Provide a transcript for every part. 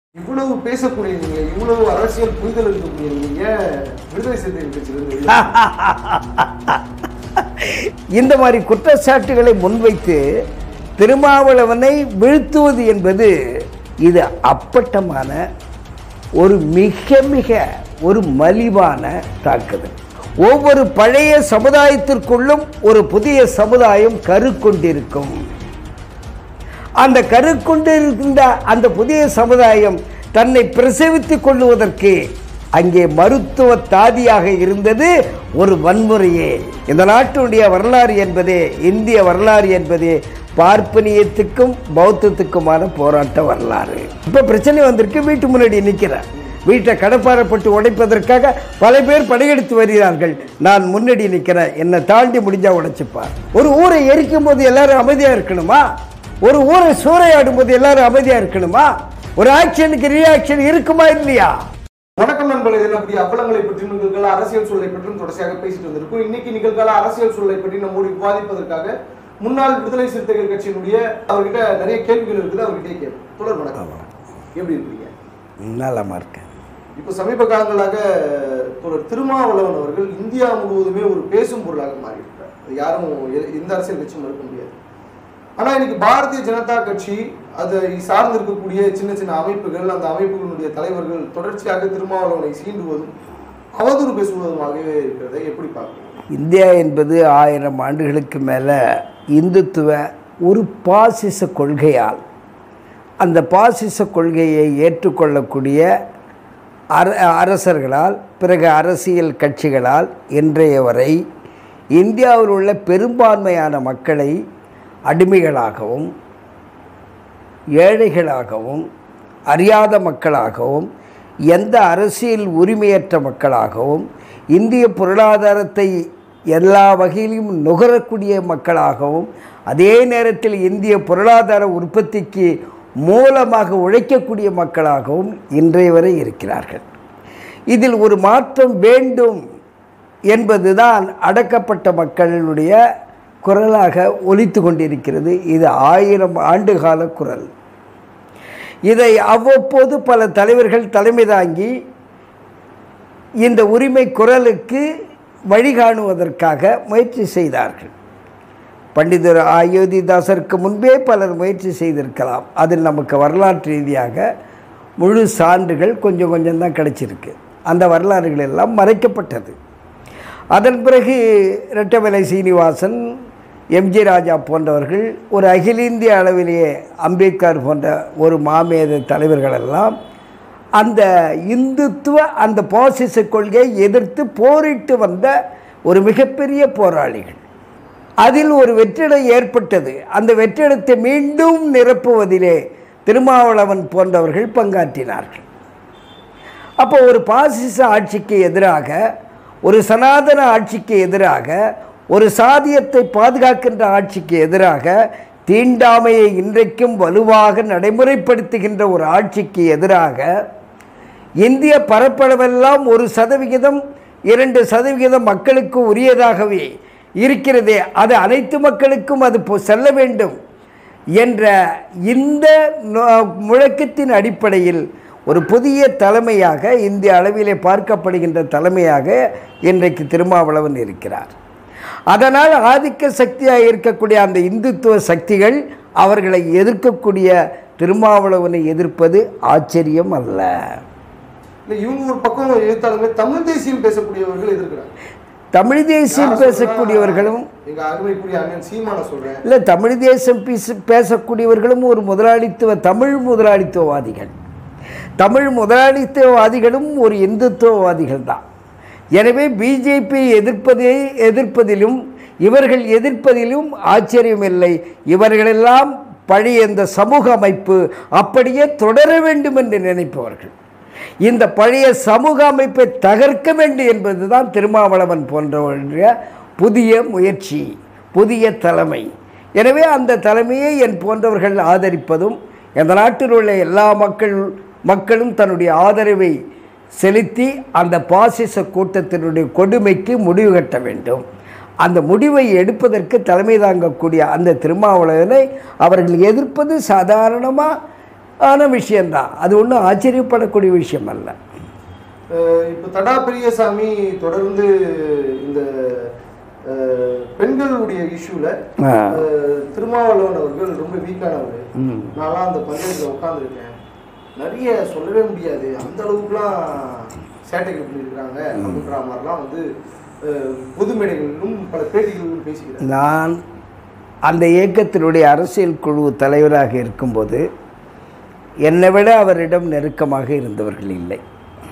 இவ்வளவு பேசக்கூடிய நீங்க இவ்வளவு அரசியல் புரிதல் இருக்கக்கூடிய நீங்க விடுதலை சிறுத்தைகள் கட்சியிலிருந்து வெளியே இந்த மாதிரி குற்றச்சாட்டுகளை முன்வைத்து திருமாவளவனை வீழ்த்துவது என்பது இது அப்பட்டமான ஒரு மிக மிக ஒரு மலிவான தாக்குதல் ஒவ்வொரு பழைய சமுதாயத்திற்குள்ளும் ஒரு புதிய சமுதாயம் கரு கொண்டிருக்கும் அந்த கரு கொண்டிருக்கின்ற அந்த புதிய சமுதாயம் தன்னை பிரசவித்துக் கொள்ளுவதற்கு அங்கே மருத்துவ தாதியாக இருந்தது ஒரு வன்முறையே இந்த நாட்டினுடைய வரலாறு என்பதே இந்திய வரலாறு என்பதே பார்ப்பனியத்துக்கும் பௌத்தத்துக்குமான போராட்ட வரலாறு இப்போ பிரச்சனை வந்திருக்கு வீட்டு முன்னாடி நிற்கிறேன் வீட்டை கடப்பாரப்பட்டு உடைப்பதற்காக பல பேர் படையெடுத்து வருகிறார்கள் நான் முன்னாடி நிற்கிறேன் என்னை தாண்டி முடிஞ்சா உடைச்சுப்பார் ஒரு ஊரை எரிக்கும் போது எல்லாரும் அமைதியாக இருக்கணுமா ஒரு ஊரை சூறையாடும் போது எல்லாரும் அமைதியா இருக்கணுமா ஒரு ஆக்ஷனுக்கு ரியாக்ஷன் இருக்குமா இல்லையா வணக்கம் நண்பர்களே இது நம்முடைய அப்பளங்களை பற்றி நிகழ்கால அரசியல் சூழலை பற்றியும் தொடர்ச்சியாக பேசிட்டு வந்திருக்கோம் இன்னைக்கு நிகழ்கால அரசியல் சூழலை பற்றி நம்மோடு விவாதிப்பதற்காக முன்னாள் விடுதலை சிறுத்தைகள் கட்சியினுடைய அவர்கிட்ட நிறைய கேள்விகள் இருக்குது அவர்கிட்ட கேட்போம் தொடர் வணக்கம் எப்படி இருக்கீங்க நலமா இருக்கேன் இப்போ சமீப காலங்களாக தொடர் திருமாவளவன் அவர்கள் இந்தியா முழுவதுமே ஒரு பேசும் பொருளாக மாறியிருக்கார் அது யாரும் எ- எந்த அரசியல் கட்சியும் மறுக்க முடியாது ஆனா இன்னைக்கு பாரதிய ஜனதா கட்சி அதை சார்ந்து இருக்கக்கூடிய சின்ன சின்ன அமைப்புகள் அந்த அமைப்புகளுடைய தலைவர்கள் தொடர்ச்சியாக திருமாவளவனை சீண்டுவதும் அவதூறு பேசுவதுமாகவே இருக்கிறதை எப்படி பார்க்கணும் இந்தியா என்பது ஆயிரம் ஆண்டுகளுக்கு மேலே இந்துத்துவ ஒரு பாசிச கொள்கையால் அந்த பாசிச கொள்கையை ஏற்றுக்கொள்ளக்கூடிய அர அரசர்களால் பிறகு அரசியல் கட்சிகளால் இன்றைய வரை இந்தியாவில் உள்ள பெரும்பான்மையான மக்களை அடிமைகளாகவும் ஏழைகளாகவும் அறியாத மக்களாகவும் எந்த அரசியல் உரிமையற்ற மக்களாகவும் இந்திய பொருளாதாரத்தை எல்லா வகையிலும் நுகரக்கூடிய மக்களாகவும் அதே நேரத்தில் இந்திய பொருளாதார உற்பத்திக்கு மூலமாக உழைக்கக்கூடிய மக்களாகவும் இன்றைய வரை இருக்கிறார்கள் இதில் ஒரு மாற்றம் வேண்டும் என்பதுதான் அடக்கப்பட்ட மக்களுடைய குரலாக ஒலித்து கொண்டிருக்கிறது இது ஆயிரம் ஆண்டுகால குரல் இதை அவ்வப்போது பல தலைவர்கள் தலைமை தாங்கி இந்த உரிமை குரலுக்கு வழிகாணுவதற்காக முயற்சி செய்தார்கள் பண்டிதர் அயோத்திதாசருக்கு முன்பே பலர் முயற்சி செய்திருக்கலாம் அதில் நமக்கு வரலாற்று ரீதியாக முழு சான்றுகள் கொஞ்சம் கொஞ்சம் தான் கிடைச்சிருக்கு அந்த வரலாறுகள் எல்லாம் மறைக்கப்பட்டது அதன் பிறகு ரெட்டமலை சீனிவாசன் எம்ஜி ராஜா போன்றவர்கள் ஒரு அகில இந்திய அளவிலேயே அம்பேத்கர் போன்ற ஒரு மாமேத தலைவர்களெல்லாம் அந்த இந்துத்துவ அந்த பாசிச கொள்கையை எதிர்த்து போரிட்டு வந்த ஒரு மிகப்பெரிய போராளிகள் அதில் ஒரு வெற்றிடம் ஏற்பட்டது அந்த வெற்றிடத்தை மீண்டும் நிரப்புவதிலே திருமாவளவன் போன்றவர்கள் பங்காற்றினார்கள் அப்போ ஒரு பாசிச ஆட்சிக்கு எதிராக ஒரு சனாதன ஆட்சிக்கு எதிராக ஒரு சாதியத்தை பாதுகாக்கின்ற ஆட்சிக்கு எதிராக தீண்டாமையை இன்றைக்கும் வலுவாக நடைமுறைப்படுத்துகின்ற ஒரு ஆட்சிக்கு எதிராக இந்திய பரப்பளவெல்லாம் ஒரு சதவிகிதம் இரண்டு சதவிகிதம் மக்களுக்கு உரியதாகவே இருக்கிறதே அது அனைத்து மக்களுக்கும் அது போ- செல்ல வேண்டும் என்ற இந்த நோ- முழக்கத்தின் அடிப்படையில் ஒரு புதிய தலைமையாக இந்திய அளவிலே பார்க்கப்படுகின்ற தலைமையாக இன்றைக்கு திருமாவளவன் இருக்கிறார் அதனால் ஆதிக்க சக்தியாக இருக்கக்கூடிய அந்த இந்துத்துவ சக்திகள் அவர்களை எதிர்க்கக்கூடிய திருமாவளவனை எதிர்ப்பது ஆச்சரியம் அல்ல இல்லை இவங்க ஒரு பக்கம் எதிர்த்தாலுமே தமிழ் தேசியம் பேசக்கூடியவர்கள் எதிர்க்கிறாங்க தமிழ் தேசியம் யாரை பேசக்கூடியவர்களும் சொல்றேன்னா, எங்க அருமைக்குரிய அண்ணன் சீமான சொல்றேன் இல்லை தமிழ் தேசம் பேச பேசக்கூடியவர்களும் ஒரு முதலாளித்துவ தமிழ் முதலாளித்துவவாதிகள் தமிழ் முதலாளித்துவவாதிகளும் ஒரு இந்துத்துவவாதிகள் தான் எனவே பிஜேபி எதிர்ப்பதை எதிர்ப்பதிலும் இவர்கள் எதிர்ப்பதிலும் ஆச்சரியமில்லை இவர்களெல்லாம் பழைய இந்த சமூக அமைப்பு அப்படியே தொடர வேண்டும் என்று நினைப்பவர்கள் இந்த பழைய சமூக அமைப்பை தகர்க்க வேண்டும் என்பதுதான் திருமாவளவன் போன்றவர்களுடைய புதிய முயற்சி புதிய தலைமை எனவே அந்த தலைமையை என் போன்றவர்கள் ஆதரிப்பதும் இந்த நாட்டில் உள்ள எல்லா மக்கள் மக்களும் தன்னுடைய ஆதரவை செலுத்தி அந்த பாசிச கூட்டத்தினுடைய கொடுமைக்கு முடிவு கட்ட வேண்டும் அந்த முடிவை எடுப்பதற்கு தலைமை தாங்கக்கூடிய அந்த திருமாவளவனை அவர்கள் எதிர்ப்பது சாதாரணமாக ஆன விஷயந்தான் அது ஒன்றும் ஆச்சரியப்படக்கூடிய விஷயம் அல்ல அஹ் இப்ப தடா பெரியசாமி தொடர்ந்து இந்த அஹ், பெண்களுடைய இஷ்யூல ஆ. திருமாவளவன் அவர்கள் ரொம்ப வீக்கானவர் ம். நான்லாம் அந்த பஞ்சாயத்துல உட்காந்துருக்கேன் நிறைய சொல்லவே முடியாது அந்த அளவுக்குலாம் சேட்டைகள் பண்ணியிருக்காங்க அப்படின்ற மாதிரிலாம் வந்து அஹ், பொது மேடைகளிலும் பல பேட்டிகளிலும் பேசிக்கிறாங்க நான் அந்த இயக்கத்தினுடைய அரசியல் குழு தலைவராக இருக்கும்போது என்னை விட அவரிடம் நெருக்கமாக இருந்தவர்கள் இல்லை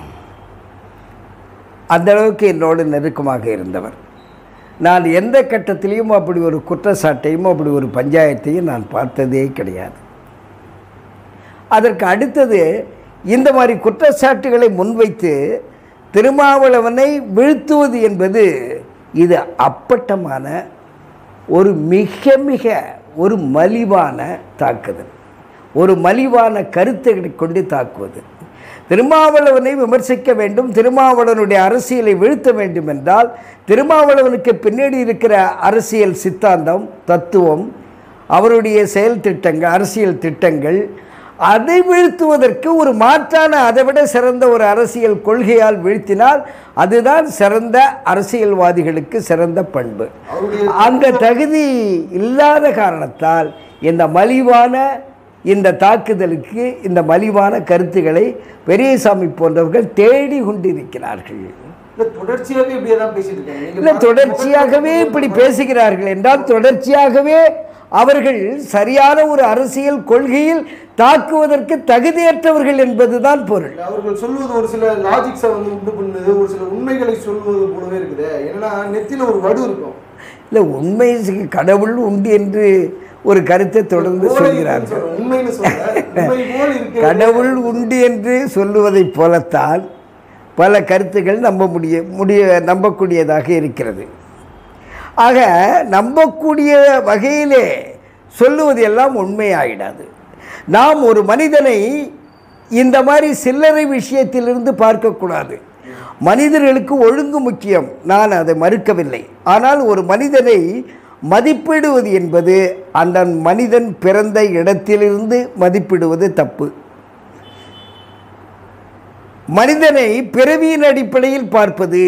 அந்த அளவுக்கு என்னோடு நெருக்கமாக இருந்தவர் நான் எந்த கட்டத்திலையும் அப்படி ஒரு குற்றச்சாட்டையும் அப்படி ஒரு பஞ்சாயத்தையும் நான் பார்த்ததே கிடையாது அதற்கு அடுத்தது இந்த மாதிரி குற்றச்சாட்டுகளை முன்வைத்து திருமாவளவனை வீழ்த்துவது என்பது இது அப்பட்டமான ஒரு மிக மிக ஒரு மலிவான தாக்குதல் ஒரு மலிவான கருத்துக்களை கொண்டு தாக்குவது திருமாவளவனை விமர்சிக்க வேண்டும் திருமாவளவனுடைய அரசியலை வீழ்த்த வேண்டும் என்றால் திருமாவளவனுக்கு பின்னாடி இருக்கிற அரசியல் சித்தாந்தம் தத்துவம் அவருடைய செயல் திட்டங்கள் அரசியல் திட்டங்கள் அதை வீழ்த்துவதற்கு ஒரு மாற்றான அதை விட சிறந்த ஒரு அரசியல் கொள்கையால் வீழ்த்தினால் அதுதான் சிறந்த அரசியல்வாதிகளுக்கு சிறந்த பண்பு அவருடைய அந்த தகுதி இல்லாத காரணத்தால் இந்த மலிவான இந்த தாக்குதலுக்கு இந்த மலிவான கருத்துக்களை பெரியசாமி போன்றவர்கள் தேடி கொண்டிருக்கிறார்கள் இல்ல தொடர்ச்சியாவே இப்படியே தான் பேசிட்டு இருக்காங்க நீங்க இல்லை பார்க்க- தொடர்ச்சியாகவே இப்படி பேசுகிறார்கள் என்றால் தொடர்ச்சியாகவே அவர்கள் சரியான ஒரு அரசியல் கொள்கையில் தாக்குவதற்கு தகுதியற்றவர்கள் என்பதுதான் பொருள் அவர்கள் சொல்வது ஒரு சில லாஜிக்ஸை வந்து உண்டு பண்ணுது ஒரு சில உண்மைகளை சொல்வது போலவே இருக்குது என்னன்னா நெத்தியில ஒரு வடு இருக்கும் இல்லை உண்மை கடவுள் உண்டு என்று ஒரு கருத்தை தொடர்ந்து போல சொல்கிறார்கள் இருக்குன்னு சொல்றேன். உண்மைன்னு சொல்றேன் உண்மை போல் இருக்கு கடவுள் உண்டு என்று சொல்லுவதைப் போலத்தான் பல கருத்துக்கள் நம்ப முடிய முடிய நம்பக்கூடியதாக இருக்கிறது ஆக நம்பக்கூடிய வகையிலே சொல்லுவது எல்லாம் உண்மையாயிடாது நாம் ஒரு மனிதனை இந்த மாதிரி சில்லறை விஷயத்திலிருந்து பார்க்கக்கூடாது மனிதர்களுக்கு ஒழுங்கு முக்கியம் நான் அதை மறுக்கவில்லை ஆனால் ஒரு மனிதனை மதிப்பிடுவது என்பது அந்த மனிதன் பிறந்த இடத்திலிருந்து மதிப்பிடுவது தப்பு மனிதனை பிறவியின் அடிப்படையில் பார்ப்பது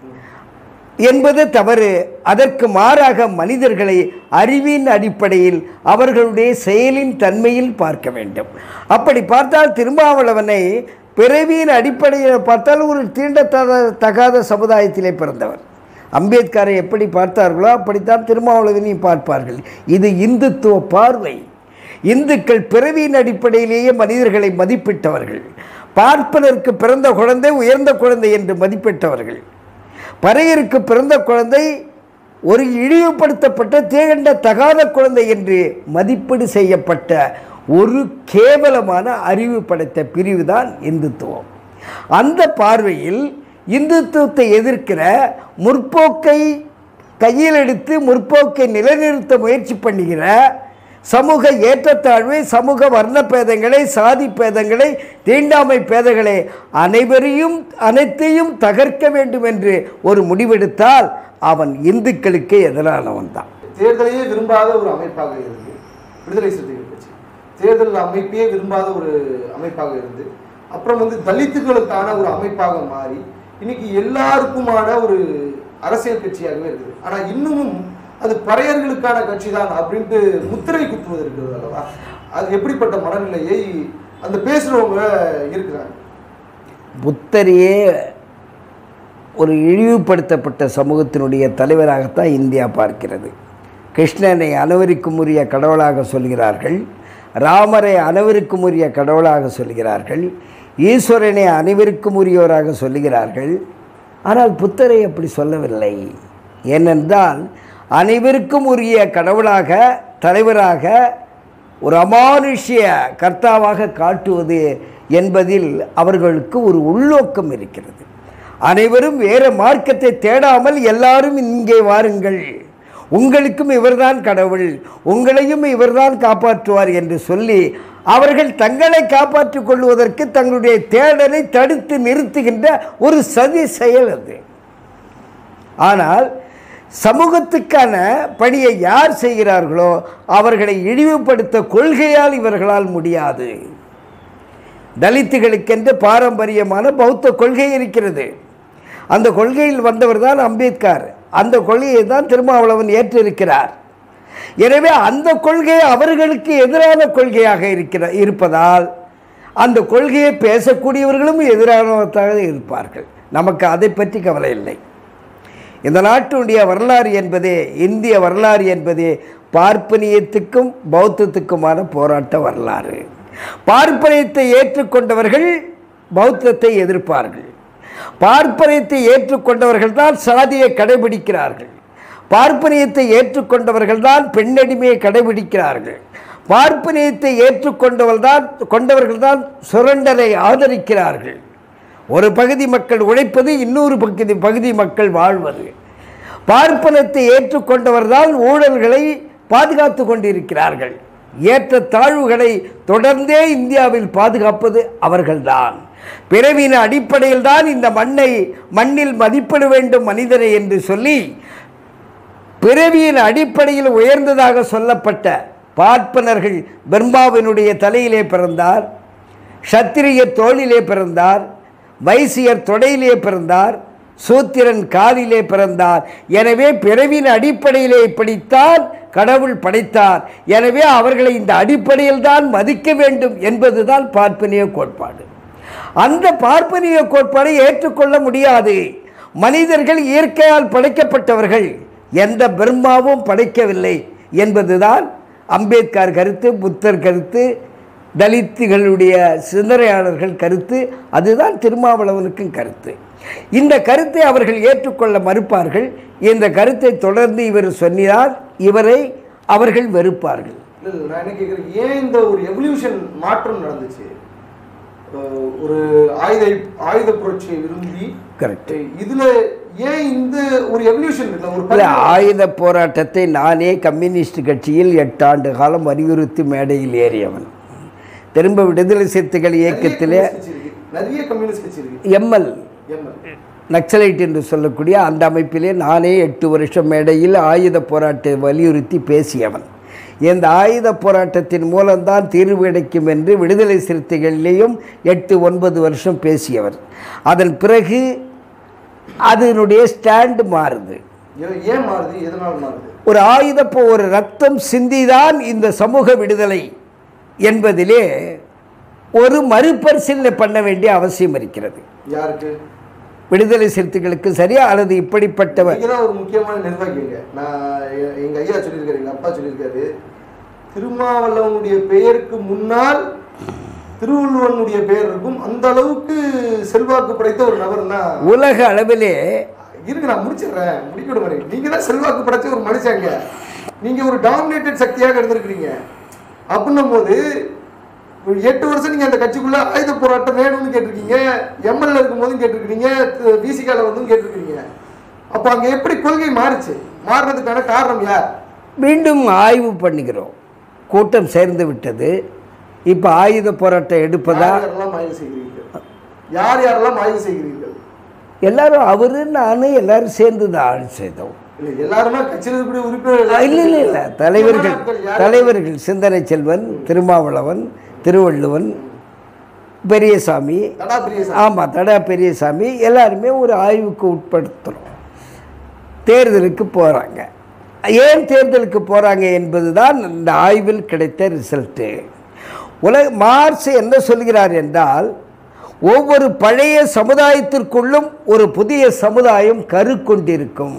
என்பது தவறு அதற்கு மாறாக மனிதர்களை அறிவின் அடிப்படையில் அவர்களுடைய செயலின் தன்மையில் பார்க்க வேண்டும் அப்படி பார்த்தால் திருமாவளவனை பிறவியின் அடிப்படையில் பார்த்தால் ஒரு தீண்டத்தகாத தகாத சமுதாயத்திலே பிறந்தவர் அம்பேத்கரை எப்படி பார்த்தார்களோ அப்படித்தான் திருமாவளவனையும் பார்ப்பார்கள் இது இந்துத்துவ பார்வை இந்துக்கள் பிறவியின் அடிப்படையிலேயே மனிதர்களை மதிப்பிட்டவர்கள் பார்ப்பதற்கு பிறந்த குழந்தை உயர்ந்த குழந்தை என்று மதிப்பிட்டவர்கள் பறையருக்கு பிறந்த குழந்தை ஒரு இழிவுபடுத்தப்பட்ட தேகண்ட தகாத குழந்தை என்று மதிப்பீடு செய்யப்பட்ட ஒரு கேவலமான அறிவு படைத்த பிரிவு தான் இந்துத்துவம் அந்த பார்வையில் இந்துத்துவத்தை எதிர்க்கிற முற்போக்கை கையில் எடுத்து முற்போக்கை நிலைநிறுத்த முயற்சி பண்ணுகிற சமூக ஏற்றத்தாழ்வை சமூக வர்ண பேதங்களை சாதி பேதங்களை தீண்டாமை பேதங்களை அனைவரையும் அனைத்தையும் தகர்க்க வேண்டும் என்று ஒரு முடிவெடுத்தால் அவன் இந்துக்களுக்கு எதிரானவன் தான் தேர்தலையே விரும்பாத ஒரு அமைப்பாக இருந்து விடுதலை சிறுத்தைகள் கட்சி தேர்தல் அமைப்பையே விரும்பாத ஒரு அமைப்பாக இருந்து அப்புறம் வந்து தலித்துகளுக்கான ஒரு அமைப்பாக மாறி இன்னைக்கு எல்லாருக்குமான ஒரு அரசியல் கட்சியாகவே இருக்குது ஆனா இன்னமும் அது பறையர்களுக்கான கட்சி தான் அப்படின்ட்டு முத்திரை குத்துவது இருக்கிறது அல்லவா அது எப்படிப்பட்ட மனநிலையை அந்த பேசுறவங்க இருக்கிறாங்க புத்தரையே ஒரு இழிவுபடுத்தப்பட்ட சமூகத்தினுடைய தலைவராகத்தான் இந்தியா பார்க்கிறது கிருஷ்ணனை அனைவருக்கும் உரிய கடவுளாக சொல்கிறார்கள் ராமரை அனைவருக்கும் உரிய கடவுளாக சொல்கிறார்கள் ஈஸ்வரனை அனைவருக்கும் உரியவராக சொல்லுகிறார்கள் ஆனால் புத்தரை அப்படி சொல்லவில்லை ஏனென்றால் அனைவருக்கும் உரிய கடவுளாக தலைவராக ஒரு அமானுஷ்ய கர்த்தாவாக காட்டுவது என்பதில் அவர்களுக்கு ஒரு உள்நோக்கம் இருக்கிறது அனைவரும் வேறு மார்க்கத்தை தேடாமல் எல்லாரும் இங்கே வாருங்கள் உங்களுக்கும் இவர்தான் கடவுள் உங்களையும் இவர்தான் காப்பாற்றுவார் என்று சொல்லி அவர்கள் தங்களை காப்பாற்றிக் கொள்வதற்கு தங்களுடைய தேடலை தடுத்து நிறுத்துகின்ற ஒரு சதி செயல் அது ஆனால் சமூகத்துக்கான பணியை யார் செய்கிறார்களோ அவர்களை இழிவுபடுத்த கொள்கையால் இவர்களால் முடியாது தலித்துகளுக்கென்று பாரம்பரியமான பௌத்த கொள்கை இருக்கிறது அந்த கொள்கையில் வந்தவர் தான் அம்பேத்கர் அந்த கொள்கையை தான் திருமாவளவன் ஏற்றிருக்கிறார் எனவே அந்த கொள்கை அவர்களுக்கு எதிரான கொள்கையாக இருக்கிற இருப்பதால் அந்த கொள்கையை பேசக்கூடியவர்களும் எதிரானவர்களாக இருப்பார்கள் நமக்கு அதை பற்றி கவலை இல்லை இந்த நாட்டினுடைய வரலாறு என்பதே இந்திய வரலாறு என்பதே பார்ப்பனியத்துக்கும் பௌத்தத்துக்குமான போராட்ட வரலாறு பார்ப்பனியத்தை ஏற்றுக்கொண்டவர்கள் பௌத்தத்தை எதிர்ப்பார்கள் பார்ப்பனியத்தை ஏற்றுக்கொண்டவர்கள் தான் சாதியை கடைபிடிக்கிறார்கள் பார்ப்பனியத்தை ஏற்றுக்கொண்டவர்கள் தான் பெண்ணடிமையை கடைபிடிக்கிறார்கள் பார்ப்பனியத்தை ஏற்றுக்கொண்டவர்கள் தான் கொண்டவர்கள் தான் சுரண்டலை ஆதரிக்கிறார்கள் ஒரு பகுதி மக்கள் உழைப்பது இன்னொரு பகுதி பகுதி மக்கள் வாழ்வது பார்ப்பனத்தை ஏற்றுக்கொண்டவர்தான் ஊழல்களை பாதுகாத்து கொண்டிருக்கிறார்கள் ஏற்ற தாழ்வுகளை தொடர்ந்தே இந்தியாவில் பாதுகாப்பது அவர்கள்தான் பிறவின் அடிப்படையில் தான் இந்த மண்ணை மண்ணில் மதிப்பிட வேண்டும் மனிதனை என்று சொல்லி பிறவியின் அடிப்படையில் உயர்ந்ததாக சொல்லப்பட்ட பார்ப்பனர்கள் பிரம்மாவினுடைய தலையிலே பிறந்தார் சத்திரியர் தோளிலே பிறந்தார் வைசியர் தொடையிலே பிறந்தார் சூத்திரன் காதிலே பிறந்தார் எனவே பிறவின் அடிப்படையிலே இப்படித்தான் கடவுள் படைத்தார் எனவே அவர்களை இந்த அடிப்படையில் தான் மதிக்க வேண்டும் என்பதுதான் பார்ப்பனிய கோட்பாடு அந்த பார்ப்பனிய கோட்பாடை ஏற்றுக்கொள்ள முடியாது மனிதர்கள் இயற்கையால் படைக்கப்பட்டவர்கள் எந்த பிரம்மாவும் படைக்கவில்லை என்பதுதான் அம்பேத்கர் கருத்து புத்தர் கருத்து தலித்துகளுடைய சிந்தனையாளர்கள் கருத்து அதுதான் திருமாவளவனுக்கும் கருத்து இந்த கருத்தை அவர்கள் ஏற்றுக்கொள்ள மறுப்பார்கள் இந்த கருத்தை தொடர்ந்து இவர் சொன்னால் இவரை அவர்கள் வெறுப்பார்கள் இல்ல இல்ல, நான் என்ன கேட்குறேன் ஏன் இந்த ஒரு எவல்யூஷன் மாற்றம் நடந்துச்சு அஹ் ஒரு ஆயுத ஆயுத புரட்சியை விரும்பி கரெக்ட் இதுல ஏன் இந்த ஒரு எவல்யூஷன் இல்ல ஒரு இல்லை ஆயுத போராட்டத்தை நானே கம்யூனிஸ்ட் கட்சியில் எட்டாண்டு காலம் வலியுறுத்தி மேடையில் ஏறியவன் திரும்ப விடுதலை சிறுத்தைகள் இயக்கத்திலே நிறைய கம்யூனிஸ்ட் கட்சி இருக்கு எம்எல் எம்எல் நக்சலைட் என்று சொல்லக்கூடிய அந்த அமைப்பிலே நானே எட்டு வருஷம் மேடையில் ஆயுத போராட்டத்தை வலியுறுத்தி பேசியவன் இந்த ஆயுத போராட்டத்தின் மூலம்தான் தீர்வு கிடைக்கும் என்று விடுதலை சிறுத்தைகளிலேயும் எட்டு ஒன்பது வருஷம் பேசியவர் அதன் பிறகு அதனுடைய ஸ்டாண்டு மாறுது ஏன் ஏன் மாறுது எதனால் மாறுது ஒரு ஆயுத போ ஒரு ரத்தம் சிந்திதான் இந்த சமூக விடுதலை என்பதிலே ஒரு மறுபரிசீலனை பண்ண வேண்டிய அவசியம் இருக்கிறது யாருக்கு விடுதலை சிறுத்தைகளுக்கு சரியா அல்லது இப்படிப்பட்டவர் நீங்க தான் ஒரு முக்கியமான நிர்வாகிங்க நான் எ- எங்க ஐயா சொல்லியிருக்காரு எங்க அப்பா சொல்லியிருக்காரு திருமாவளவனுடைய பெயருக்கு முன்னால் திருவள்ளுவனுடைய பெயர் இருக்கும் அந்த அளவுக்கு செல்வாக்கு படைத்த ஒரு நபர் தான் உலக அளவிலே இருக்கு நான் முடிச்சிடுறேன் முடிக்க விட மாட்டேன் நீங்க தான் செல்வாக்கு படைச்ச ஒரு மனுஷங்க நீங்க ஒரு டாமினேட்டட் சக்தியாக இருந்திருக்கிறீங்க அப்படின்னும் போது ஒரு எட்டு வருஷம் நீங்க அந்த கட்சிக்குள்ள ஆயுத போராட்டம் வேணும்னு கேட்டிருக்கீங்க எம்எல்ஏ இருக்கும் போதும் கேட்டிருக்கீங்க விசிகால வந்தும் கேட்டிருக்கீங்க அப்ப அங்க எப்படி கொள்கை மாறுச்சு மாறுறதுக்கான காரணம் யார் மீண்டும் ஆய்வு பண்ணுகிறோம் கூட்டம் சேர்ந்து விட்டது இப்போ ஆயுத போராட்டம் எடுப்பதா யார் யாரெல்லாம் ஆய்வு செய்கிறீர்கள் யார் யாரெல்லாம் ஆய்வு செய்கிறீர்கள் எல்லாரும் அவரு நான் எல்லாரும் சேர்ந்து தான் ஆய்வு செய்தோம் இல்ல எல்லாருமே கட்சியில் இருக்கக்கூடிய உறுப்பினர்கள் இல்லை இல்லை இல்லை தலைவர்கள் தலைவர்கள் சிந்தனை செல்வன் திருமாவளவன் திருவள்ளுவன் பெரியசாமி தடா பிரியசா ஆமாம் தடா பெரியசாமி எல்லாருமே ஒரு ஆய்வுக்கு உட்படுத்துகிறோம் தேர்தலுக்கு போகிறாங்க ஏன் தேர்தலுக்கு போகிறாங்க என்பது தான் இந்த ஆய்வில் கிடைத்த ரிசல்ட்டு உலக மார்க்ஸ் என்ன சொல்கிறார் என்றால் ஒவ்வொரு பழைய சமுதாயத்திற்குள்ளும் ஒரு புதிய சமுதாயம் கரு கொண்டிருக்கும்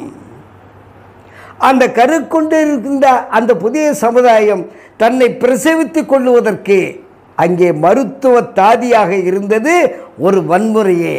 அந்த கரு கொண்டிருக்கின்ற அந்த புதிய சமுதாயம் தன்னை பிரசவித்துக் கொள்ளுவதற்கு அங்கே மருத்துவ தாதியாக இருந்தது ஒரு வன்முறையே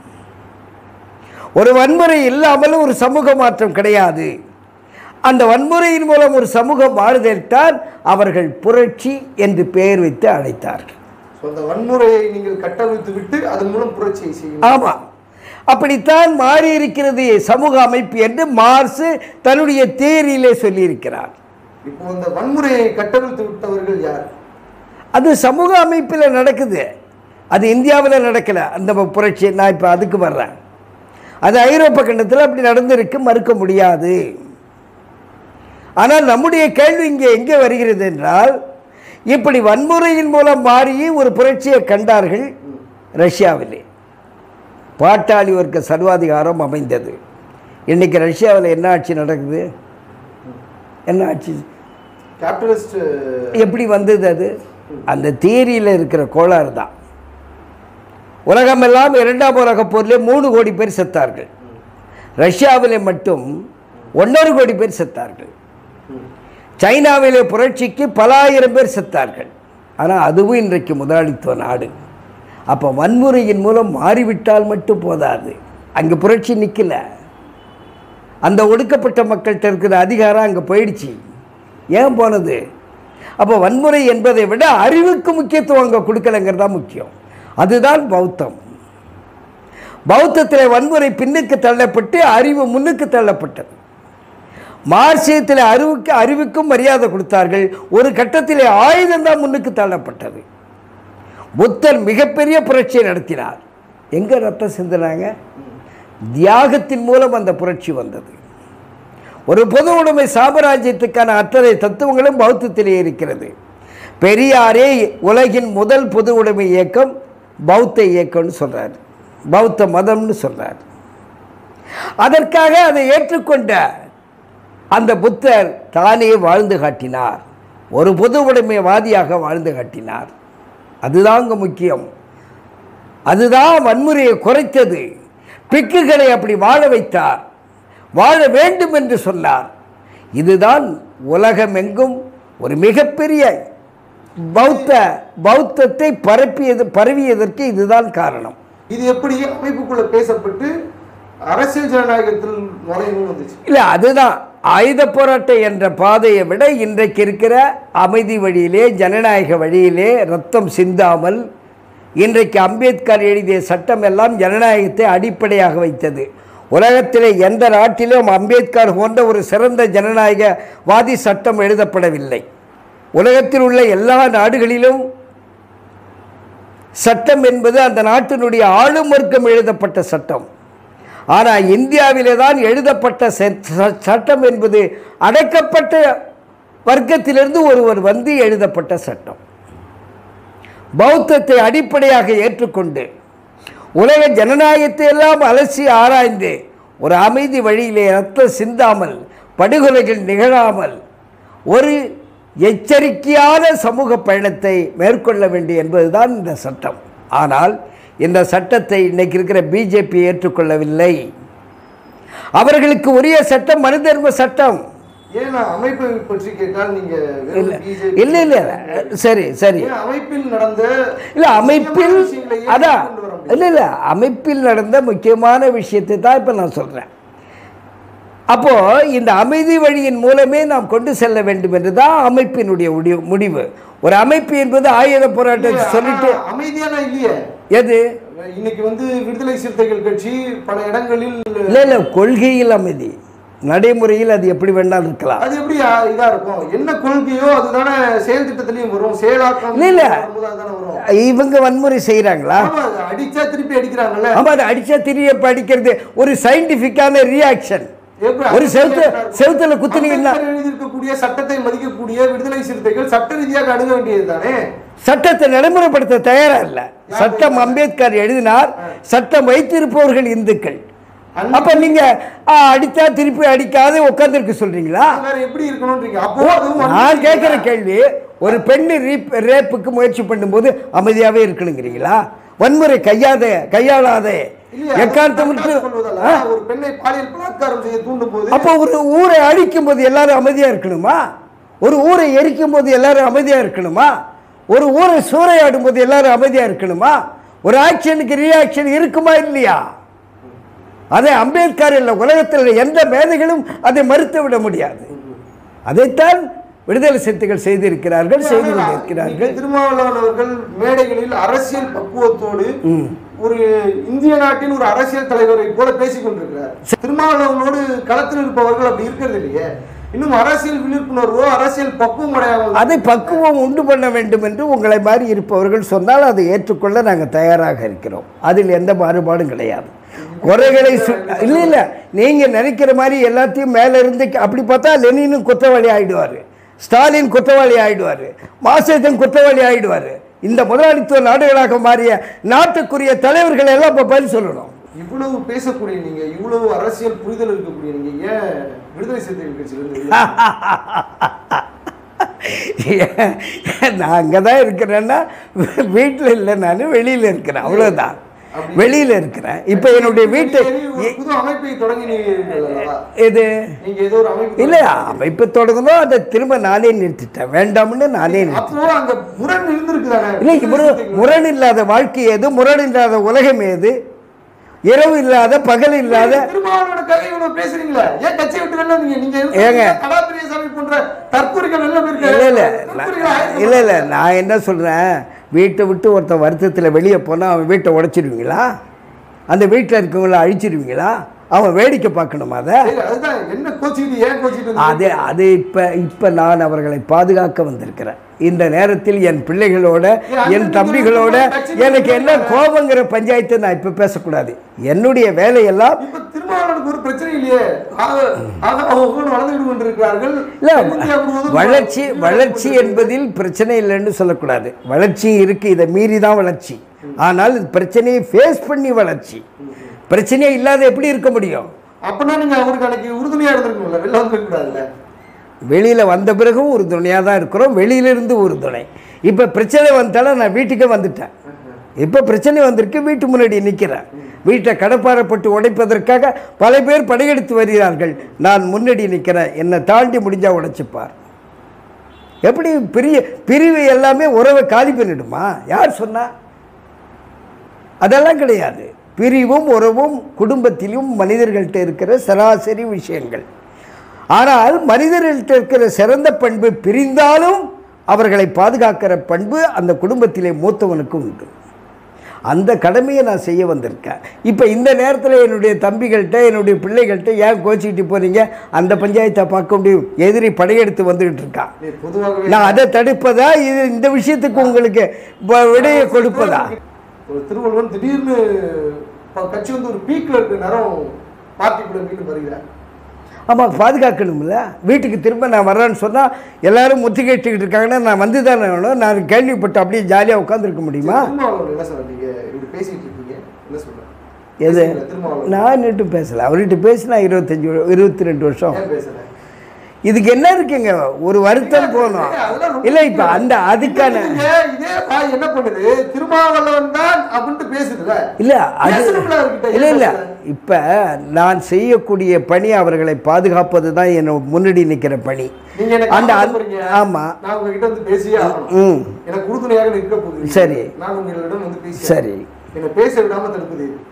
ஒரு வன்முறை இல்லாமல் ஒரு சமூக மாற்றம் கிடையாது அந்த வன்முறையின் மூலம் ஒரு சமூகம் வாழ்தல்தான் அவர்கள் புரட்சி என்று பெயர் வைத்து அழைத்தார்கள் So, அந்த வன்முறையை நீங்கள் கட்டமைத்து விட்டு அதன் மூலம் புரட்சியை செய்யும் ஆமாம் அப்படித்தான் மாறி இருக்கிறது சமூக அமைப்பு என்று மார்க்ஸ் தன்னுடைய தேரியிலே சொல்லியிருக்கிறார் இப்போ அந்த வன்முறையை கட்டமைத்து விட்டவர்கள் யார் அது சமூக அமைப்பில் நடக்குது அது இந்தியாவில் நடக்கலை அந்த புரட்சி நான் இப்போ அதுக்கு வர்றேன் அது ஐரோப்பா கண்டத்தில் அப்படி நடந்திருக்கு மறுக்க முடியாது ஆனால் நம்முடைய கேள்வி இங்கே எங்கே வருகிறது என்றால் இப்படி வன்முறையின் மூலம் மாறி ஒரு புரட்சியை கண்டார்கள் ரஷ்யாவிலே பாட்டாளி வர்க்க சர்வாதிகாரம் அமைந்தது இன்னைக்கு ரஷ்யாவில் என்ன ஆட்சி நடக்குது என்ன ஆட்சி கேபிட்டலிஸ்ட் எப்படி வந்தது அது அந்த தியரியில் இருக்கிற கோளாறு தான் உலகமெல்லாம் இரண்டாம் உலகப் போரிலே மூணு கோடி பேர் செத்தார்கள் ரஷ்யாவிலே மட்டும் ஒன்றரை கோடி பேர் செத்தார்கள் சைனாவிலே புரட்சிக்கு பல ஆயிரம் பேர் செத்தார்கள் ஆனால் அதுவும் இன்றைக்கு முதலாளித்துவ நாடு அப்போ வன்முறையின் மூலம் மாறிவிட்டால் மட்டும் போதாது அங்கே புரட்சி நிற்கல அந்த ஒடுக்கப்பட்ட மக்கள்கிட்ட இருக்கிற அதிகாரம் அங்கே போயிடுச்சு ஏன் போனது அப்போ வன்முறை என்பதை விட அறிவுக்கு முக்கியத்துவம் அங்கே கொடுக்கலங்கிறது தான் முக்கியம் அதுதான் பௌத்தம் பௌத்தத்தில் வன்முறை பின்னுக்கு தள்ளப்பட்டு அறிவு முன்னுக்கு தள்ளப்பட்டது மார்க்சியத்தில் அறிவுக்கு அறிவுக்கும் மரியாதை கொடுத்தார்கள் ஒரு கட்டத்திலே ஆயுதம் தான் முன்னுக்கு தள்ளப்பட்டது புத்தர் மிகப்பெரிய புரட்சியை நடத்தினார் எங்க ரத்தம் சிந்தினாங்க தியாகத்தின் மூலம் அந்த புரட்சி வந்தது ஒரு பொது உடைமை சாம்ராஜ்யத்துக்கான அத்தனை தத்துவங்களும் பௌத்தத்திலே இருக்கிறது பெரியாரே உலகின் முதல் பொது உடைமை இயக்கம் பௌத்த இயக்கம்னு சொல்றார் பௌத்த மதம்னு சொல்றார் அதற்காக அதை ஏற்றுக்கொண்ட அந்த புத்தர் தானே வாழ்ந்து காட்டினார் ஒரு பொது உடைமைவாதியாக வாழ்ந்து காட்டினார் அதுதான் அங்க முக்கியம் அதுதான் வன்முறையை குறைத்தது பிக்குகளை அப்படி வாழ வைத்தார் வாழ வேண்டும் என்று சொன்னார் இதுதான் உலகமெங்கும் ஒரு மிகப்பெரிய பௌத்த பௌத்தத்தை பரப்பியது பரவியதற்கு இதுதான் காரணம் இது எப்படி அமைப்புக்குள்ள பேசப்பட்டு அரசியல் ஜனநாயகத்தில் நுழையணும்னு வந்துச்சு இல்லை அதுதான் ஆயுத போராட்டம் என்ற பாதையை விட இன்றைக்கு இருக்கிற அமைதி வழியிலே ஜனநாயக வழியிலே ரத்தம் சிந்தாமல் இன்றைக்கு அம்பேத்கர் எழுதிய சட்டம் எல்லாம் ஜனநாயகத்தை அடிப்படையாக வைத்தது உலகத்திலே எந்த நாட்டிலும் அம்பேத்கர் போன்ற ஒரு சிறந்த ஜனநாயகவாதி சட்டம் எழுதப்படவில்லை உலகத்தில் உள்ள எல்லா நாடுகளிலும் சட்டம் என்பது அந்த நாட்டினுடைய ஆளும் வர்க்கம் எழுதப்பட்ட சட்டம் ஆனால் இந்தியாவிலே தான் எழுதப்பட்ட செ- ச- சட்டம் என்பது அடக்கப்பட்ட வர்க்கத்திலிருந்து ஒருவர் வந்து எழுதப்பட்ட சட்டம் பௌத்தத்தை அடிப்படையாக ஏற்றுக்கொண்டு உலக ஜனநாயகத்தை எல்லாம் அலசி ஆராய்ந்து ஒரு அமைதி வழியிலே ரத்தம் சிந்தாமல் படுகொலைகள் நிகழாமல் ஒரு எச்சரிக்கையான சமூக பயணத்தை மேற்கொள்ள வேண்டும் என்பதுதான் இந்த சட்டம் ஆனால் இந்த சட்டத்தை இன்னைக்கு இருக்கிற பிஜேபி ஏற்றுக்கொள்ளவில்லை அவர்களுக்கு உரிய சட்டம் மனு தர்ம சட்டம் ஏன் நான் அமைப்பை பற்றி கேட்டால் நீங்க வெறும் BJP இல்லை இல்லை சரி சரி ஏன் அமைப்பில் நடந்த இல்லை அமைப்பில் முக்கியமான விஷயங்களை ஏன் அதான் கொண்டு வர முடியாது? இல்லை இல்லை அமைப்பில் நடந்த முக்கியமான விஷயத்தை தான் இப்போ நான் சொல்கிறேன் அப்போ இந்த அமைதி வழியின் மூலமே நாம் கொண்டு செல்ல வேண்டும் என்று தான் அமைப்பினுடைய முடிவு முடிவு ஒரு அமைப்பு என்பது ஆயுத போராட்டத்தை சொல்லிட்டு ஆனா, அமைதியான இல்லையே எது இன்னைக்கு வந்து விடுதலை சிறுத்தைகள் கட்சி பல இடங்களில் இல்லை இல்லை கொள்கையில் அமைதி நடைமுறையில் அது எப்படி வேணாலும் இருக்கலாம் அது எப்படி ஆ, இதா இருக்கும் என்ன கொள்கையோ அதுதானே செயல் திட்டத்திலயும் வரும் செயலாக்கம் இல்ல, இல்ல. வரும்போது அதுதானே வரும் இவங்க வன்முறை செய்கிறாங்களா ஆமா, அது அடிச்சா திருப்பி அடிக்கிறாங்கல்ல ஆமாம் அது அடிச்சா திரிய படிக்கிறது ஒரு சயின்டிஃபிக்கான ரியாக்ஷன் எப்படி ஒரு செவுத்து அடிச்சா செவுத்துல குத்துனீங்கன்னா அம்பேத்கர் எழுதியிருக்கக்கூடிய சட்டத்தை மதிக்கக்கூடிய விடுதலை சிறுத்தைகள் சட்ட ரீதியாக அணுக வேண்டியது தானே சட்டத்தை நடைமுறைப்படுத்த தயாரா இல்லை சட்டம் அம்பேத்கர் எழுதினார் சட்டம் வைத்திருப்பவர்கள் இந்துக்கள் அப்ப நீங்க ஆ, அடித்தா திருப்பி அடிக்காத உட்காந்துருக்க சொல்றீங்களா வேற எப்படி இருக்கணும்ன்றீங்க அப்போ அதுவும் நான் வன்முறை கேட்குற கேள்வி ஒரு பெண்ணு ரீப் ரேப்புக்கு முயற்சி பண்ணும்போது அமைதியாவே இருக்கணுங்கிறீங்களா வன்முறை கையாத கையாளாத இல்லையா, எக்காரணத்தை அது விட்டு தற்காத்து கொள்வதல்ல. ஒரு பெண்ணை பாலியல் பலாத்காரம் செய்ய தூண்டும் போது அப்போ ஒரு ஊரை அழிக்கும் போது எல்லாரும் அமைதியா இருக்கணுமா ஒரு ஊரை எரிக்கும் போது எல்லாரும் அமைதியா இருக்கணுமா ஒரு ஊரை சூறையாடும் போது எல்லாரும் அமைதியா இருக்கணுமா ஒரு ஆக்ஷனுக்கு ரியாக்ஷன் இருக்குமா இல்லையா அதை அம்பேத்கர் இல்லை உலகத்தில் உள்ள எந்த மேதைகளும் அதை மறுத்து விட முடியாது அதைத்தான் விடுதலை சிறுத்தைகள் செய்திருக்கிறார்கள் செய்து கொண்டிருக்கிறார்கள் இன்னைக்கு திருமாவளவன் அவர்கள் மேடைகளில் அரசியல் பக்குவத்தோடு ஒரு இந்திய நாட்டின் ஒரு அரசியல் தலைவரை போல பேசிக் கொண்டிருக்கிறார் திருமாவளவனோடு களத்தில் இருப்பவர்கள் அப்படி இருக்கிறது இல்லையே இன்னும் அரசியல் விழிப்புணர்வோ அரசியல் பக்குவம் அடையாமல் அதை பக்குவம் உண்டு பண்ண வேண்டும் என்று உங்களை மாதிரி இருப்பவர்கள் சொன்னால் அதை ஏற்றுக்கொள்ள நாங்கள் தயாராக இருக்கிறோம் அதில் எந்த மாறுபாடும் கிடையாது குறைகளை சு இல்லை இல்லை நீங்கள் நினைக்கிற மாதிரி எல்லாத்தையும் மேலே இருந்து அப்படி பார்த்தா லெனினும் குற்றவாளி ஆயிடுவார் ஸ்டாலின் குற்றவாளி ஆயிடுவார் மாசேதன் குற்றவாளி ஆயிடுவார் இந்த முதலாளித்துவ நாடுகளாக மாறிய நாட்டுக்குரிய தலைவர்கள் எல்லாம் இப்போ பதில் சொல்லணும் இவ்வளவு பேசக்கூடிய நீங்க இவ்வளவு அரசியல் புரிதல் இருக்கக்கூடிய நீங்க ஏன் விடுதலை சிறுத்தைகள் கட்சியில இருந்து வெளியே நான் அங்கே தான் இருக்கிறேன்னா வீட்டில் இல்லை நான் வெளியில் இருக்கிறேன் அவ்வளோதான் அப்படி- வெளியில் இருக்கிறேன் இப்போ என்னுடைய வீட்டு நீங்க ஒரு புது அமைப்பை தொடங்கினீர்கள் அல்லவா? இது நீங்க ஏதோ ஒரு அமைப்பு இல்லை அமைப்பு தொடங்கணும் அதை திரும்ப நானே நிறுத்திட்டேன் வேண்டாம்னு நானே நிறுத்திட்டேன் அப்போ அங்க முரண் இருந்திருக்குதானே இல்லை முரண் முரண் இல்லாத வாழ்க்கை ஏது முரண் இல்லாத உலகம் ஏது இரவு இல்லாத பகல் இல்லாத திருமாவளவனோட கதை இவ்வளவு பேசுறீங்களே ஏன் கட்சியை விட்டு வெளில வந்தீங்க நீங்க ஏங்க. கடா பெரியசாமி போன்ற தற்கொலைகள் வெளில போயிருக்காரு. இல்லை இல்லை தற்கொலைகள் ஆயிரக்கணக்கான- இல்லை இல்லை நான் என்ன சொல்கிறேன் வீட்டை விட்டு ஒருத்தன் வருத்தத்தில் வெளியே போனால் அவன் வீட்டை உடைச்சிடுவீங்களா அந்த வீட்டில் இருக்கவங்கள அழிச்சிடுவீங்களா அவன் வேடிக்கை பார்க்கணுமா அதை இல்ல, அதுதான் என்ன கோச்சிட்டு ஏன் கோச்சிட்டு அது அது இப்போ இப்போ நான் அவர்களை பாதுகாக்க வந்திருக்கிறேன் இந்த நேரத்தில் என் பிள்ளைகளோட என் தம்பிகளோட எனக்கு என்ன கோபங்கிற பஞ்சாயத்தை நான் இப்போ பேசக்கூடாது என்னுடைய வேலையெல்லாம் இப்ப திருமாவளவனுக்கு ஒரு பிரச்சனை இல்லையே ஆக- ஆக அவங்க வளர்ந்து கொண்டிருக்கிறார்கள் இல்லை இந்தியா முழுவதும் வளர்ச்சி வளர்ச்சி என்பதில் பிரச்சனை இல்லைன்னு சொல்லக்கூடாது வளர்ச்சி இருக்கு இதை மீறி தான் வளர்ச்சி ஆனால் இந்த பிரச்சனையை ஃபேஸ் பண்ணி வளர்ச்சி பிரச்சனையே இல்லாத எப்படி இருக்க முடியும் அப்பனா நீங்க அவருக்கு அன்னைக்கு உறுதுணையா இருந்திருக்கணும்ல வெளில வந்துருக்க கூடாதுல்ல வெளியில் வந்த பிறகும் ஒரு துணையாக தான் இருக்கிறோம் வெளியிலிருந்து ஒரு துணை இப்போ பிரச்சனை வந்தாலும் நான் வீட்டுக்கே வந்துட்டேன் இப்போ பிரச்சனை வந்திருக்கு வீட்டு முன்னாடி நிற்கிறேன் வீட்டை கடப்பாரப்பட்டு உடைப்பதற்காக பல பேர் படையெடுத்து வருகிறார்கள் நான் முன்னாடி நிற்கிறேன் என்னை தாண்டி முடிஞ்சால் உடைச்சிப்பார் எப்படி பிரிய பிரிவு எல்லாமே உறவை காலி பண்ணிடுமா யார் சொன்னா அதெல்லாம் கிடையாது பிரிவும் உறவும் குடும்பத்திலும் மனிதர்கள்ட்ட இருக்கிற சராசரி விஷயங்கள் ஆனால் மனிதர்கள்ட்ட இருக்கிற சிறந்த பண்பு பிரிந்தாலும் அவர்களை பாதுகாக்கிற பண்பு அந்த குடும்பத்திலே மூத்தவனுக்கு உண்டு அந்த கடமையை நான் செய்ய வந்திருக்கேன் இப்போ இந்த நேரத்தில் என்னுடைய தம்பிகள்கிட்ட என்னுடைய பிள்ளைகள்கிட்ட ஏன் கோச்சிக்கிட்டு போறீங்க அந்த பஞ்சாயத்தை பார்க்க முடியும் எதிரி படையெடுத்து வந்துகிட்டு இருக்கான் நீ பொதுவாகவே நான் அதை தடுப்பதா இது இந்த விஷயத்துக்கு உங்களுக்கு வ- விடையை கொடுப்பதா ஒரு திருவள்ளுவன் திடீர்னு ப- கட்சி வந்து ஒரு பீக்ல இருக்க நேரம் பார்ட்டிக்குள்ள மீண்டும் வருகிறார் ஆமாம் பாதுகாக்கணும்ல வீட்டுக்கு திரும்ப நான் வர்றேன்னு சொன்னால் எல்லாரும் முற்றுகையிட்டுக்கிட்டு இருக்காங்கன்னா நான் வந்து தானே வேணும் நான் கேள்விப்பட்டு அப்படியே ஜாலியாக உட்காந்துருக்க முடியுமா திருமாவளவன் என்ன சொல்ற நீங்க இப்படி பேசிட்டு இருக்கீங்க என்ன சொல்ற எது பேசுறீங்களா திருமாவளவன் நான் இன்னிட்டு பேசல அவர்கிட்ட பேசினா இருபத்தஞ்சி வரு- இருபத்தி ரெண்டு வருஷம் ஏன் பேசுற இதுக்கு என்ன இருக்குங்க ஒரு வருத்தம் போகணும் அதெல்லாம் ரொம்ப இல்லை இப்போ அந்த அதுக்கான இதுங்க, இதே பாய் என்ன பண்ணுது திருமாவளவன் தான் அப்படின்ட்டு பேசுதுல இல்லை அது பேசணும்ல அவர்கிட்ட, ஏன் இல்லை இல்லை பேசல? இப்போ நான் செய்யக்கூடிய பணி அவர்களை பாதுகாப்பது தான் என் முன்னாடி நிற்கிற பணி நீங்க எனக்கு அந்த ஆதரவு அந்த- போறீங்க. ஆமா. நான் உங்ககிட்ட வந்து பேசியே ஆகணும் ம் எனக்கு உறுதுணையாக நிற்க போகுது சரி. நான் உங்களிடம் வந்து பேசி சரி என்னை பேச விடாம தடுப்பது எது?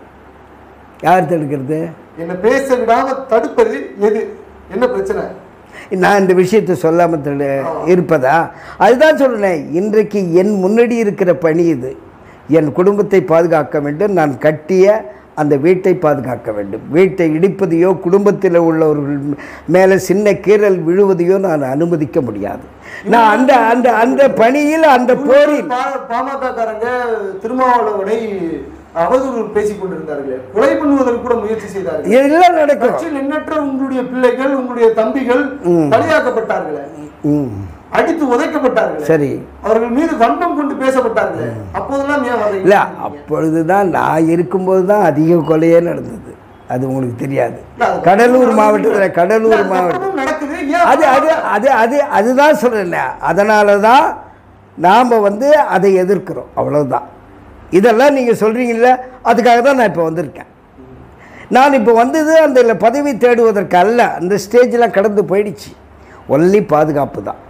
யார் தடுக்கிறது என்னை பேச விடாம தடுப்பது எது என்ன பிரச்சனை நான் இந்த விஷயத்தை சொல்லாமல் தடு இருப்பதா அதுதான் சொல்றேன் இன்றைக்கு என் முன்னாடி இருக்கிற பணி இது என் குடும்பத்தை பாதுகாக்க வேண்டும் நான் கட்டிய அந்த வீட்டை பாதுகாக்க வேண்டும் வீட்டை இடிப்பதையோ குடும்பத்தில் உள்ளவர்கள் மேலே சின்ன கீறல் விழுவதையோ நான் அனுமதிக்க முடியாது நான் அந்த அந்த அந்த பணியில் அந்த போரில் பாமக காரங்க திருமாவளவனை அவதூறு பேசிக் கொண்டிருந்தார்களே கொலை பண்ணுவதற்கு கூட முயற்சி செய்தார்கள் இதெல்லாம் நடக்கும் கட்சியில் எண்ணற்ற உங்களுடைய பிள்ளைகள் உங்களுடைய தம்பிகள் பலியாக்கப்பட்டார்களே ம் அடித்து உதைக்கப்பட்டார்களே சரி அவர்கள் மீது வன்மம் கொண்டு பேசப்பட்டார்களே அப்போதெல்லாம் ஏன் வர்றீங்க? இல்லை அப்பொழுது தான் நான் இருக்கும்போது தான் அதிக கொலையே நடந்தது அது உங்களுக்கு தெரியாது இல்ல, அது கடலூர் மாவட்டத்தில் கடலூர் இல்ல, அது மாவட்டம் அப்புறமும் நடக்குது ஏன் அது அது அது அது அதுதான் சொல்கிறேன் அதனால தான் நாம் வந்து அதை எதிர்க்கிறோம் அவ்வளவுதான் இதெல்லாம் நீங்கள் சொல்கிறீங்கல்ல அதுக்காக தான் நான் இப்போ வந்திருக்கேன் நான் இப்போ வந்தது அந்த இல்ல பதவி தேடுவதற்கு அல்ல அந்த ஸ்டேஜில் கடந்து போயிடுச்சு ஒன்லி பாதுகாப்பு தான்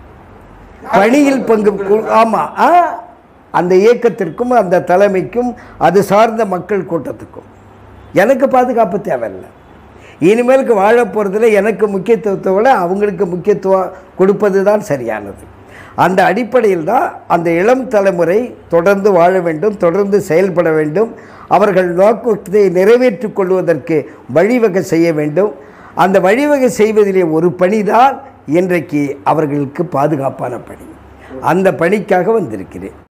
பணியில் பங்கு ஆமாம் ஆ அந்த இயக்கத்திற்கும் அந்த தலைமைக்கும் அது சார்ந்த மக்கள் கூட்டத்துக்கும் எனக்கு பாதுகாப்பு தேவையில்லை இனிமேலுக்கு வாழ போகிறதுல எனக்கு முக்கியத்துவத்தை விட அவங்களுக்கு முக்கியத்துவம் கொடுப்பது தான் சரியானது அந்த அடிப்படையில் தான் அந்த இளம் தலைமுறை தொடர்ந்து வாழ வேண்டும் தொடர்ந்து செயல்பட வேண்டும் அவர்கள் நோக்கத்தை நிறைவேற்றிக் கொள்வதற்கு வழிவகை செய்ய வேண்டும் அந்த வழிவகை செய்வதிலே ஒரு பணிதான் இன்றைக்கு அவர்களுக்கு பாதுகாப்பான பணி அந்த பணிக்காக வந்திருக்கிறேன்